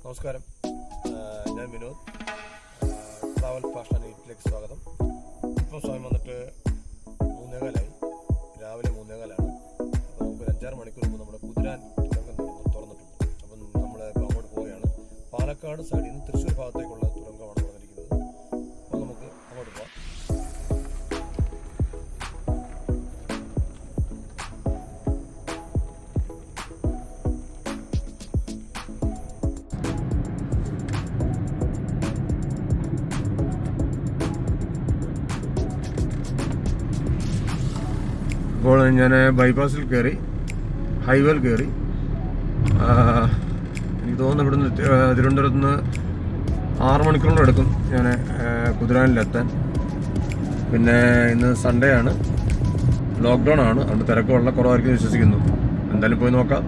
നമസ്കാരം ആ, ഞാൻ വിനോദ് ആ, ട്രാവൽ ഫാഷൻ എയ്റ്റിലേക്ക് സ്വാഗതം ഇപ്പം സമയം വന്നിട്ട് മൂന്നേകാലായി രാവിലെ മൂന്നേകാലാണ് അപ്പോൾ നമുക്ക് ഒരു അഞ്ചാറ് മണിക്കൂർ മുമ്പ് നമ്മുടെ കുതിരാൻ തുരങ്കം തുറന്ന് തുറന്നിട്ടുണ്ട് അപ്പം നമ്മൾ ഇപ്പോൾ അങ്ങോട്ട് പോവുകയാണ് പാലക്കാട് സൈഡിൽ നിന്ന് തൃശ്ശൂർ ഭാഗത്തേക്കുള്ള തുരങ്കമാണ് തുറന്നിരിക്കുന്നത് അപ്പോൾ നമുക്ക് അങ്ങോട്ട് പോകാം ഇപ്പോൾ ഞാൻ ബൈപ്പാസിൽ കയറി ഹൈവേയിൽ കയറി ആ, എനിക്ക് തോന്നുന്നു ഇവിടുന്ന് തി- ആ, തിരുവനന്തപുരത്ത് നിന്ന് ആറ് മണിക്കൂറിൻ്റെ എടുക്കും ഞാൻ കുതിരാനിലെത്താൻ പിന്നെ ഇന്ന് സൺഡേ ആണ് ലോക്ക്ഡൗൺ ആണ് അതുകൊണ്ട് തിരക്ക് വളരെ കുറവായിരിക്കും എന്ന് വിശ്വസിക്കുന്നു എന്തായാലും പോയി നോക്കാം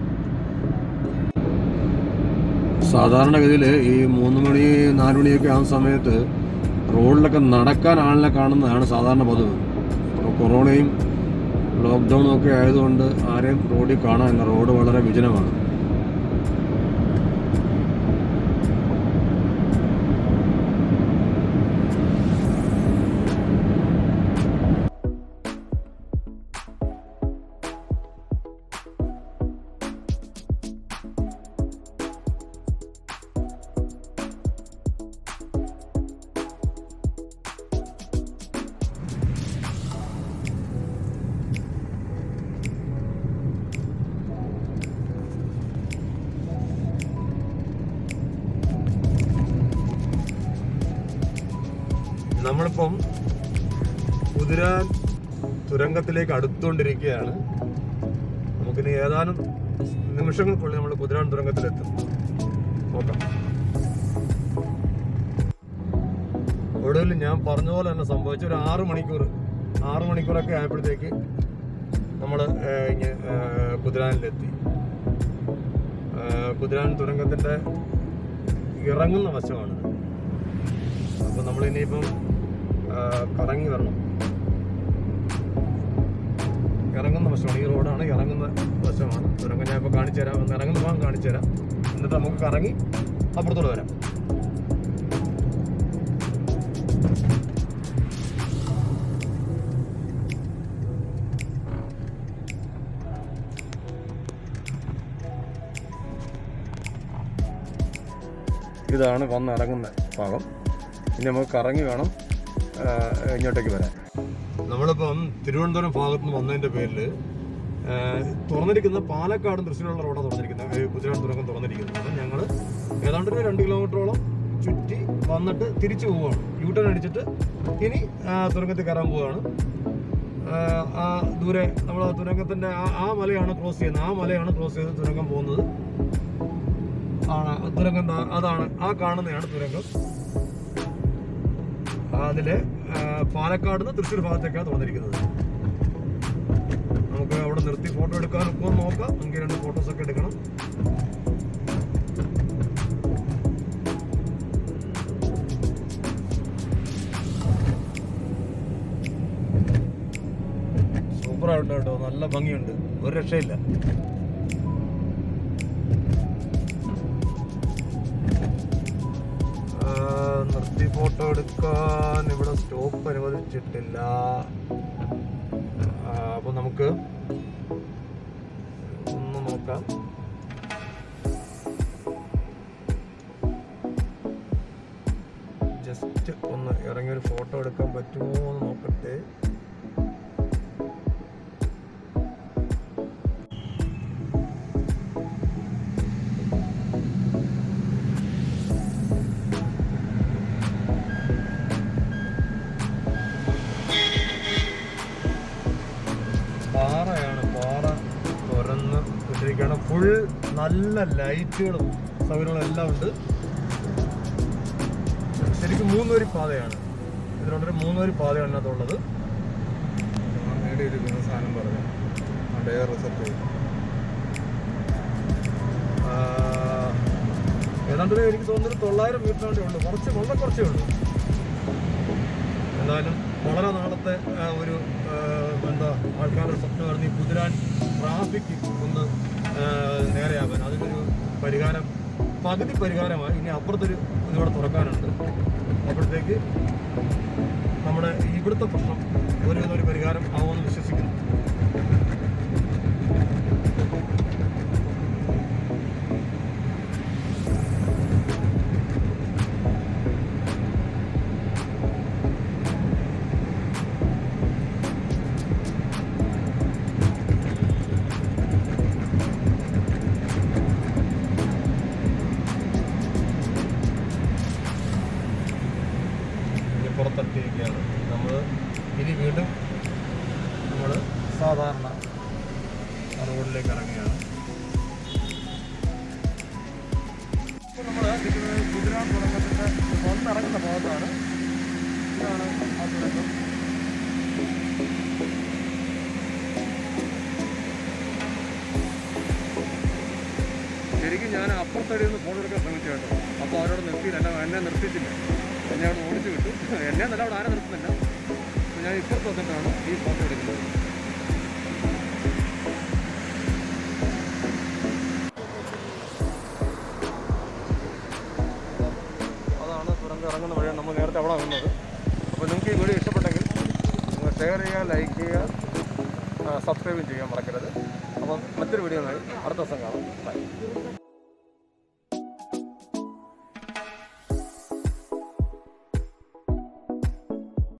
സാധാരണഗതിയിൽ ഈ മൂന്ന് മണി നാല് മണിയൊക്കെ ആവുന്ന സമയത്ത് റോഡിലൊക്കെ നടക്കാൻ ആളിനെ കാണുന്നതാണ് സാധാരണ പതിവ് ഇപ്പോൾ കൊറോണയും ലോക്ക്ഡൗണും ഒക്കെ ആയതുകൊണ്ട് ആരെയും റോഡിൽ കാണാനില്ല റോഡ് വളരെ വിജനമാണ് നമ്മളിപ്പം കുതിരാൻ തുരങ്കത്തിലേക്ക് അടുത്തുകൊണ്ടിരിക്കുകയാണ് നമുക്കിനി ഏതാനും നിമിഷങ്ങൾക്കുള്ളിൽ നമ്മൾ കുതിരാൻ തുരങ്കത്തിലെത്തും നോക്കാം ഒടുവിൽ ഞാൻ പറഞ്ഞ പോലെ തന്നെ സംഭവിച്ചു ഒരു ആറ് മണിക്കൂർ ആറ് മണിക്കൂറൊക്കെ ആയപ്പോഴത്തേക്ക് നമ്മൾ കുതിരാനിലെത്തി ആ, കുതിരാൻ തുരങ്കത്തിൻ്റെ ഇറങ്ങുന്ന വശമാണ് അപ്പോൾ നമ്മൾ ഇനിയിപ്പം ആ, കറങ്ങി വരണം ഇറങ്ങുന്ന വശമാണ് ഈ റോഡാണ് ഇറങ്ങുന്ന വശമാണ് തുരങ്കം ഞാൻ ഇപ്പോൾ കാണിച്ചു തരാം ഒന്ന് ഇറങ്ങുന്ന ഭാഗം കാണിച്ചു തരാം എന്നിട്ട് നമുക്ക് കറങ്ങി അപ്പുറത്തോട്ട് വരാം ഇതാണ് വന്ന് ഇറങ്ങുന്ന ഭാഗം ഇനി നമുക്ക് കറങ്ങി വേണം ആ, ഇങ്ങോട്ടേക്ക് വരാൻ നമ്മളിപ്പം തിരുവനന്തപുരം ഭാഗത്ത് നിന്ന് വന്നതിൻ്റെ പേരിൽ തുറന്നിരിക്കുന്ന പാലക്കാടും തൃശ്ശൂരുള്ള റോഡാണ് തുറന്നിരിക്കുന്നത് ഈ കുതിരാൻ തുരങ്കം തുറന്നിരിക്കുന്നത് അപ്പം ഞങ്ങൾ ഏതാണ്ട് ഒരു രണ്ട് കിലോമീറ്ററോളം ചുറ്റി വന്നിട്ട് തിരിച്ചു പോവുകയാണ് യൂ ടേൺ അടിച്ചിട്ട് ഇനി ആ, തുരങ്കത്തിൽ കയറാൻ പോവുകയാണ് ആ, ആ ദൂരെ നമ്മൾ ആ തുരങ്കത്തിൻ്റെ ആ ആ മലയാണ് ക്രോസ് ചെയ്യുന്നത് ആ മലയാണ് ക്രോസ് ചെയ്ത് തുരങ്കം പോകുന്നത് ആണ് തുരങ്കം ദാ അതാണ് ആ കാണുന്നതാണ് തുരങ്കം അതില് ആ, പാലക്കാട് നിന്ന് തൃശ്ശൂർ ഭാഗത്തേക്കാണ് തുറന്നിരിക്കുന്നത് നമുക്ക് അവിടെ നിർത്തി ഫോട്ടോ എടുക്കാൻ ഒക്കെ നോക്കാം നമുക്ക് രണ്ട് ഫോട്ടോസ് ഒക്കെ എടുക്കണം സൂപ്പറായിട്ടുണ്ട് കേട്ടോ നല്ല ഭംഗിയുണ്ട് ഒരു രക്ഷയില്ല ആ, നിർത്തി ഫോട്ടോ എടുക്കാൻ ഇവിടെ സ്റ്റോപ്പ് അനുവദിച്ചിട്ടില്ല ആ, അപ്പൊ നമുക്ക് ഒന്ന് നോക്കാം ജസ്റ്റ് ഒന്ന് ഇറങ്ങി ഒരു ഫോട്ടോ എടുക്കാൻ പറ്റുമോ എന്ന് നോക്കട്ടെ പാറയാണ് പാറ തുറന്ന് ഇട്ടിരിക്കുകയാണ് ഫുൾ നല്ല ലൈറ്റുകളും സൗകര്യങ്ങളും എല്ലാം ഉണ്ട് ശരിക്കും മൂന്നുവരി പാതയാണ് ഇതിലുള്ളൊരു മൂന്നുവരി പാതയാണ് അതിനകത്തുള്ളത് നേടിയിരിക്കുന്ന സാധനം പറഞ്ഞു ഡയർ റിസർച്ച് ആ, ഏതാണ്ട് ഒരു എനിക്ക് തോന്നുന്നത് ഒരു തൊള്ളായിരം മീറ്ററാണ്ടേ ഉള്ളൂ കുറച്ച് വളരെ കുറച്ചേ ഉള്ളൂ എന്തായാലും വളരെ നാളത്തെ ആ, ഒരു ആ, എന്താ ആൾക്കാരുടെ സ്വപ്നമായിരുന്നു ഈ കുതിരാൻ ട്രാഫിക് ഒന്ന് ആ, നേരെയാവാൻ അതിനൊരു പരിഹാരം പകുതി പരിഹാരമായി ഇനി അപ്പുറത്തൊരു ഇതോടെ തുറക്കാനുണ്ട് അപ്പോഴത്തേക്ക് നമ്മുടെ ഇവിടുത്തെ പ്രശ്നം ഒരു ഒരു പരിഹാരം ആവുമെന്ന് വിശ്വസിക്കുന്നു ഇനി പുറത്തെത്തിയിരിക്കുകയാണ് നമ്മൾ ഇനി വീണ്ടും നമ്മൾ സാധാരണ റോഡിലേക്ക് ഇറങ്ങുകയാണ് ഇപ്പോൾ നമ്മൾ നിൽക്കുന്നത് ഗുജറാത്ത് തുറക്കത്തിൻ്റെ വന്നിറങ്ങുന്ന ഭാഗത്താണ് ഇതാണ് ആ തുറക്കം ശരിക്കും ഞാൻ അപ്പുറത്തടി നിന്ന് ഫോൺ എടുക്കാൻ ശ്രമിച്ചു കേട്ടോ അപ്പോൾ അവരോട് നിർത്തിയില്ല എന്നെ എന്നെ നിർത്തിയിട്ടില്ല എന്നെ അവിടെ ഓടിച്ചു വിട്ടു എന്നെ നല്ല അവിടെ ആരെ നിർത്തുന്നില്ല അപ്പോൾ ഞാൻ ഇപ്പുറത്ത് വന്നിട്ടാണ് ഈ ഫോട്ടോ എടുക്കുന്നത് അതാണ് തുറന്ന് ഇറങ്ങുന്ന വഴിയാണ് നമ്മൾ നേരത്തെ അവിടെ വന്നത് അപ്പോൾ നിങ്ങൾക്ക് ഈ വീഡിയോ ഇഷ്ടപ്പെട്ടെങ്കിൽ നിങ്ങൾ ഷെയർ ചെയ്യുക ലൈക്ക് ചെയ്യുക സബ്സ്ക്രൈബും ചെയ്യാൻ മറക്കരുത് അപ്പം മറ്റൊരു വീഡിയോ അടുത്ത ദിവസം കാണാം ബൈ